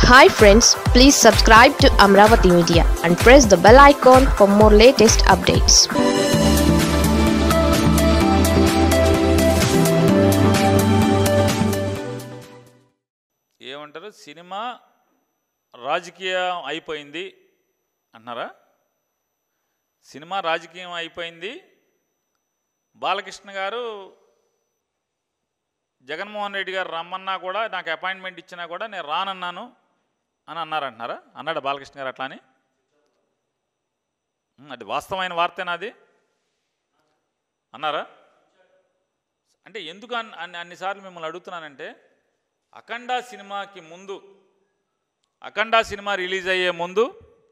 hi friends please subscribe to Amaravati media and press the bell icon for more latest updates ఏమంటారు cinema రాజకీయం అయిపోయింది అన్నారా cinema రాజకీయం అయిపోయింది బాలకృష్ణ గారు జగన్మోహన్ రెడ్డి గారు రమ్మన్నా కూడా నాకు అపాయింట్మెంట్ ఇచ్చినా కూడా నేను రానన్నాను అని అన్నారంటున్నారా అన్నాడు బాలకృష్ణ గారు అట్లా అని ఉమ్, అది వాస్తవమైన వార్తేనా అది అన్నారా అంటే ఎందుకు అన్- అన్ని అన్నిసార్లు మిమ్మల్ని అడుగుతున్నానంటే అఖండ సినిమాకి ముందు అఖండ సినిమా రిలీజ్ అయ్యే ముందు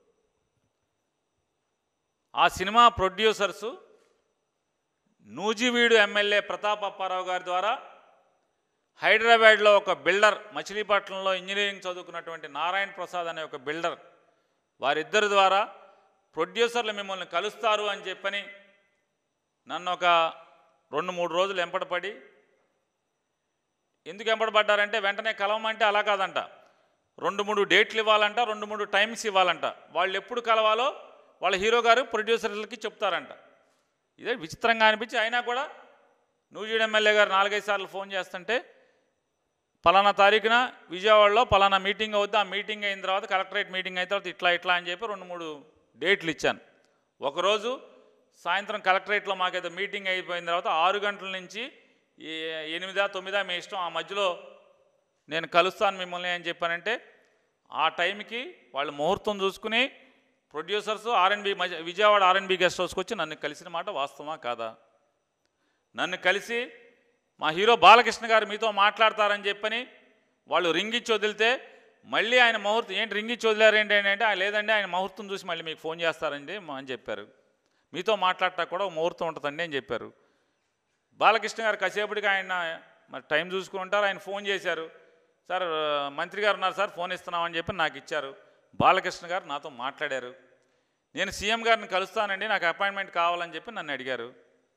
ఆ cinema producers Nuzvid MLA Pratap Apparao గారి ద్వారా హైదరాబాద్లో ఒక బిల్డర్ మచిలీపట్నంలో ఇంజనీరింగ్ చదువుకున్నటువంటి నారాయణ ప్రసాద్ అనే ఒక బిల్డర్ వారిద్దరి ద్వారా ప్రొడ్యూసర్లు మిమ్మల్ని కలుస్తారు అని చెప్పని నన్ను ఒక రెండు మూడు రోజులు ఎంపడపడి ఎందుకు ఎంపడబడ్డారంటే వెంటనే కలవమంటే అలా కాదంట రెండు మూడు డేట్లు ఇవ్వాలంట రెండు మూడు టైమ్స్ ఇవ్వాలంట వాళ్ళు ఎప్పుడు కలవాలో వాళ్ళ హీరో గారు ప్రొడ్యూసర్లకి చెప్తారంట ఇదే విచిత్రంగా అనిపించి అయినా కూడా నూజివీడు ఎమ్మెల్యే గారు నాలుగైదు సార్లు ఫోన్ చేస్తుంటే పలానా తారీఖున విజయవాడలో పలానా మీటింగ్ అవుద్ది ఆ మీటింగ్ అయిన తర్వాత కలెక్టరేట్ మీటింగ్ అయిన తర్వాత ఇట్లా ఇట్లా అని చెప్పి రెండు మూడు డేట్లు ఇచ్చాను ఒకరోజు సాయంత్రం కలెక్టరేట్లో మాకేదో మీటింగ్ అయిపోయిన తర్వాత ఆరు గంటల నుంచి ఈ ఎనిమిదా తొమ్మిదా మీ ఇష్టం ఆ మధ్యలో నేను కలుస్తాను మిమ్మల్ని అని చెప్పానంటే ఆ టైంకి వాళ్ళు ముహూర్తం చూసుకుని producers RNB Vijayawada RNB guest హౌస్కి వచ్చి నన్ను కలిసిన మాట వాస్తవమా కాదా నన్ను కలిసి మా హీరో బాలకృష్ణ గారు మీతో మాట్లాడతారని చెప్పని వాళ్ళు రింగిచ్చి వదిలితే మళ్ళీ ఆయన ముహూర్తం ఏంటి రింగిచ్చి వదిలేరు ఏంటి అంటే ఆయన లేదండి ఆయన ముహూర్తం చూసి మళ్ళీ మీకు ఫోన్ చేస్తారండి అని చెప్పారు మీతో మాట్లాడటా కూడా ఒక ముహూర్తం ఉంటుందండి అని చెప్పారు బాలకృష్ణ గారు కాసేపటికి ఆయన మరి టైం చూసుకుని ఉంటారు ఆయన ఫోన్ చేశారు సార్ మంత్రి గారు ఉన్నారు సార్ ఫోన్ ఇస్తున్నామని చెప్పి నాకు ఇచ్చారు బాలకృష్ణ గారు నాతో మాట్లాడారు నేను సీఎం గారిని కలుస్తానండి నాకు అపాయింట్మెంట్ కావాలని చెప్పి నన్ను అడిగారు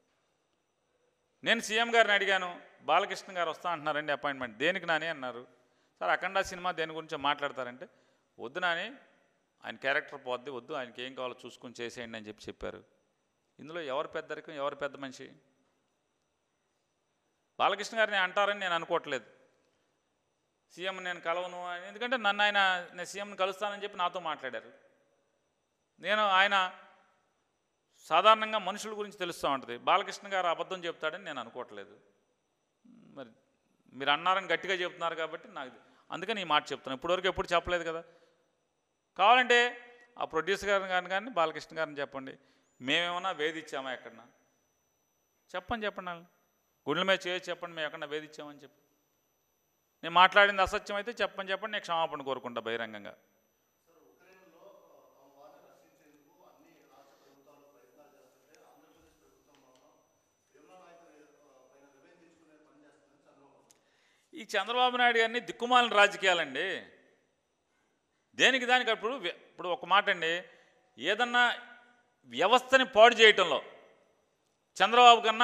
నేను సీఎం గారిని అడిగాను బాలకృష్ణ గారు వస్తా అంటున్నారండి అపాయింట్మెంట్ దేనికి నాని అన్నారు సార్ అఖండ సినిమా దేని గురించి మాట్లాడతారంటే వద్దు నాని ఆయన క్యారెక్టర్ పోద్ది వద్దు ఆయనకి ఏం కావాలో చూసుకుని చేసేయండి అని చెప్పి చెప్పారు ఇందులో ఎవరు పెద్దరికం ఎవరు పెద్ద మనిషి బాలకృష్ణ గారిని అంటారని నేను అనుకోవట్లేదు సీఎం నేను కలవను అని ఎందుకంటే నన్ను ఆయన నేను సీఎంని కలుస్తానని చెప్పి నాతో మాట్లాడారు నేను ఆయన సాధారణంగా మనుషుల గురించి తెలుస్తూ ఉంటుంది బాలకృష్ణ గారు అబద్ధం చెప్తాడని నేను అనుకోవట్లేదు మరి మీరు అన్నారని గట్టిగా చెప్తున్నారు కాబట్టి నాకు అందుకని ఈ మాట చెప్తున్నాను ఇప్పటివరకు ఎప్పుడు చెప్పలేదు కదా కావాలంటే ఆ ప్రొడ్యూసర్ గారిని గారిని కానీ బాలకృష్ణ గారిని చెప్పండి మేమేమన్నా వేధించామా ఎక్కడన్నా చెప్పండి చెప్పండి వాళ్ళు గుండెల మీద చేసి చెప్పండి మేము ఎక్కడన్నా వేధించామని చెప్పి నేను మాట్లాడింది అసత్యం అయితే చెప్పని చెప్పండి నేను క్షమాపణ కోరుకుంటా బహిరంగంగా ఈ చంద్రబాబు నాయుడు గారిని దిక్కుమాలిన రాజకీయాలండి దేనికి దానికి అప్పుడు వ్య- ఇప్పుడు ఒక మాట అండి ఏదన్నా వ్యవస్థని పాడు చేయటంలో చంద్రబాబు కన్నా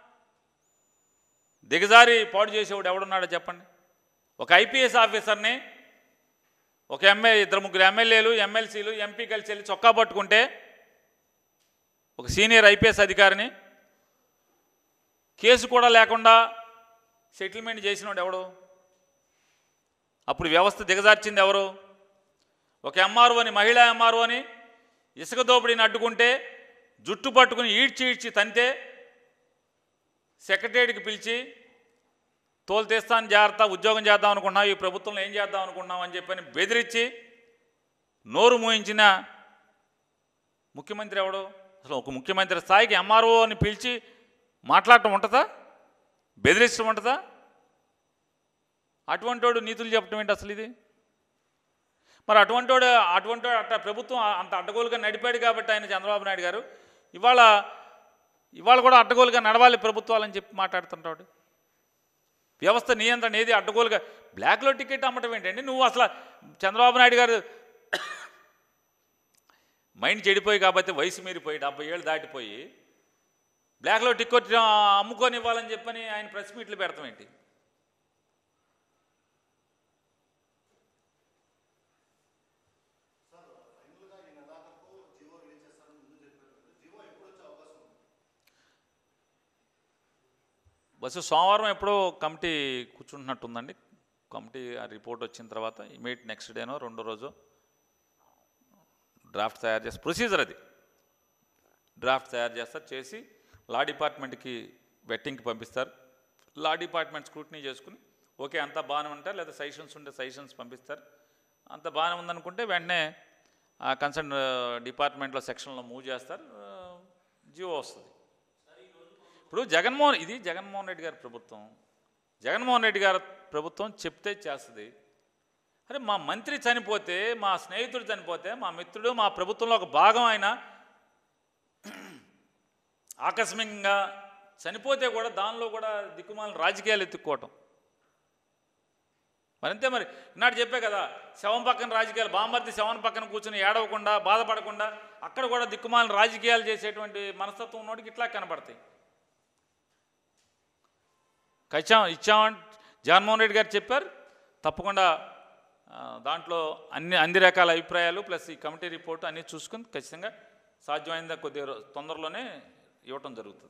దిగజారి పాడు చేసేవాడు ఎవడున్నాడో చెప్పండి ఒక ఐపీఎస్ ఆఫీసర్ని ఒక ఎమ్మెల్యే ఇద్దరు ముగ్గురు ఎమ్మెల్యేలు ఎమ్మెల్సీలు ఎంపీ కలిసి వెళ్ళి చొక్కా పట్టుకుంటే ఒక సీనియర్ ఐపీఎస్ అధికారిని కేసు కూడా లేకుండా సెటిల్మెంట్ చేసినోడు ఎవడు అప్పుడు వ్యవస్థ దిగజార్చింది ఎవరు ఒక ఎంఆర్ఓ అని మహిళా ఎంఆర్ఓ అని ఇసుక దోపిడీని అడ్డుకుంటే జుట్టు పట్టుకుని ఈడ్చి ఈడ్చి తంతే సెక్రటరీకి పిలిచి తోలు తీస్తాను జాగ్రత్త ఉద్యోగం చేద్దాం అనుకున్నావు ఈ ప్రభుత్వంలో ఏం చేద్దాం అనుకున్నావు అని చెప్పని బెదిరించి నోరు మూయించిన ముఖ్యమంత్రి ఎవడు అసలు ఒక ముఖ్యమంత్రి స్థాయికి ఎంఆర్ఓ అని పిలిచి మాట్లాడటం ఉంటుందా బెదిరించడం ఉంటుందా అటువంటి వాడు నీతులు చెప్పడం ఏంటి అసలు ఇది మరి అటువంటి వాడు అటువంటి వాడు అట్ట ప్రభుత్వం అంత అడ్డగోలుగా నడిపాడు కాబట్టి ఆయన చంద్రబాబు నాయుడు గారు ఇవాళ ఇవాళ కూడా అడ్డగోలుగా నడవాలి ప్రభుత్వాలని చెప్పి మాట్లాడుతుంటాడు వ్యవస్థ నియంత్రణ ఏది అడ్డగోలుగా బ్లాక్లో టికెట్ అమ్మటం ఏంటండి నువ్వు అసలు చంద్రబాబు నాయుడు గారు మైండ్ చెడిపోయి కాబట్టి వయసు మీరిపోయి డెబ్బై ఏళ్ళు దాటిపోయి బ్లాక్లో టికెట్ అమ్ముకొని ఇవ్వాలని చెప్పని ఆయన ప్రెస్ మీట్లు పెడతాం ఏంటి బస్సు సోమవారం ఎప్పుడో కమిటీ కూర్చుంటున్నట్టుందండి కమిటీ ఆ రిపోర్ట్ వచ్చిన తర్వాత ఇమీడియట్ నెక్స్ట్ డేనో రెండో రోజు డ్రాఫ్ట్ తయారు చేసి ప్రొసీజర్ అది డ్రాఫ్ట్ తయారు చేస్తారు చేసి లా డిపార్ట్మెంట్కి వెట్టింగ్కి పంపిస్తారు లా డిపార్ట్మెంట్ స్క్రూటినీ చేసుకుని ఓకే అంతా బాగానే ఉంటారు లేదా సజెషన్స్ ఉంటే సజెషన్స్ పంపిస్తారు అంత బాగానే ఉందనుకుంటే వెంటనే ఆ కన్సర్న్ డిపార్ట్మెంట్లో సెక్షన్లో మూవ్ చేస్తారు జియో వస్తుంది ఇప్పుడు జగన్మోహన్ ఇది జగన్మోహన్ రెడ్డి గారి ప్రభుత్వం జగన్మోహన్ రెడ్డి గారి ప్రభుత్వం చెప్తే చేస్తుంది అరే మా మంత్రి చనిపోతే మా స్నేహితుడు చనిపోతే మా మిత్రుడు మా ప్రభుత్వంలో ఒక భాగం ఆయన ఆకస్మికంగా చనిపోతే కూడా దానిలో కూడా దిక్కుమాలిన రాజకీయాలు ఎత్తుక్కోవటం మరంతే మరి ఈనాడు చెప్పే కదా శవం పక్కన రాజకీయాలు బామర్ది శవం పక్కన కూర్చుని ఏడవకుండా బాధపడకుండా అక్కడ కూడా దిక్కుమాలిన రాజకీయాలు చేసేటువంటి మనస్తత్వం ఉన్నోడికి ఇట్లా కనపడతాయి కచ్చాం ఇచ్చామని జగన్మోహన్ రెడ్డి గారు చెప్పారు తప్పకుండా ఆ, దాంట్లో అన్ని అన్ని రకాల అభిప్రాయాలు ప్లస్ ఈ కమిటీ రిపోర్ట్ అన్నీ చూసుకుని ఖచ్చితంగా సాధ్యమైందా కొద్దిగా రో- తొందరలోనే ఇవ్వటం జరుగుతుంది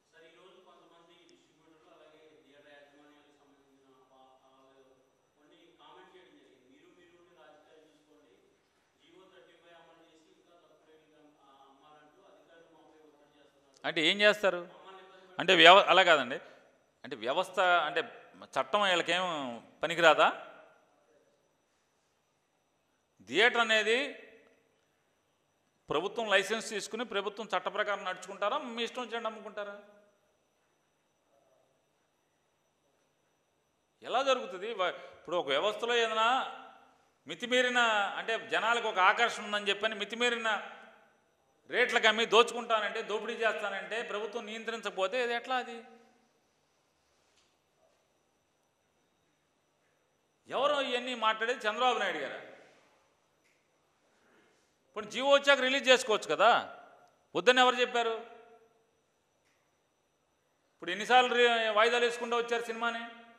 అంటే ఏం చేస్తారు అంటే వ్యవ అలా కాదండి అంటే వ్యవస్థ అంటే చట్టం వీళ్ళకేం పనికిరాదా థియేటర్ అనేది ప్రభుత్వం లైసెన్స్ తీసుకుని ప్రభుత్వం చట్ట ప్రకారం నడుచుకుంటారా మీ ఇష్టం వచ్చినట్టు అమ్ముకుంటారా ఎలా జరుగుతుంది వ- ఇప్పుడు ఒక వ్యవస్థలో ఏదైనా మితిమీరిన అంటే జనాలకు ఒక ఆకర్షణ ఉందని చెప్పని మితిమీరిన రేట్లకు అమ్మి దోచుకుంటానంటే దోపిడీ చేస్తానంటే ప్రభుత్వం నియంత్రించకపోతే ఇది ఎట్లా అది ఎవరో ఇవన్నీ మాట్లాడేది చంద్రబాబు నాయుడు గారు ఇప్పుడు జీవో వచ్చాక రిలీజ్ చేసుకోవచ్చు కదా వద్దని ఎవరు చెప్పారు ఇప్పుడు ఎన్నిసార్లు రి- వాయిదాలు వేసుకుంటూ వచ్చారు సినిమాని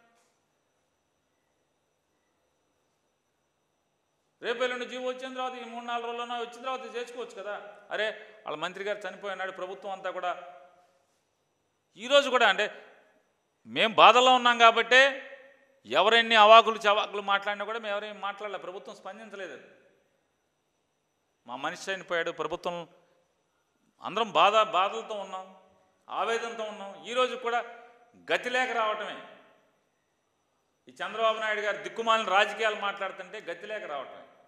రేపు ఎల్లుండి జీవో వచ్చిన తర్వాత ఈ మూడు నాలుగు రోజుల్లోనో వచ్చిన తర్వాత చేసుకోవచ్చు కదా అరే వాళ్ళ మంత్రి గారు చనిపోయినాడు ప్రభుత్వం అంతా కూడా ఈరోజు కూడా అంటే మేము బాధలో ఉన్నాం కాబట్టే ఎవరెన్ని అవాకులు చవాకులు మాట్లాడినా కూడా మేము ఎవరేం మాట్లాడలే ప్రభుత్వం స్పందించలేదు మా మనిషి చనిపోయాడు ప్రభుత్వం అందరం బాధ బాధలతో ఉన్నాం ఆవేదనతో ఉన్నాం ఈరోజు కూడా గతి లేక రావటమే ఈ చంద్రబాబు నాయుడు గారు దిక్కుమాలిన రాజకీయాలు మాట్లాడుతుంటే గతి లేక రావటమే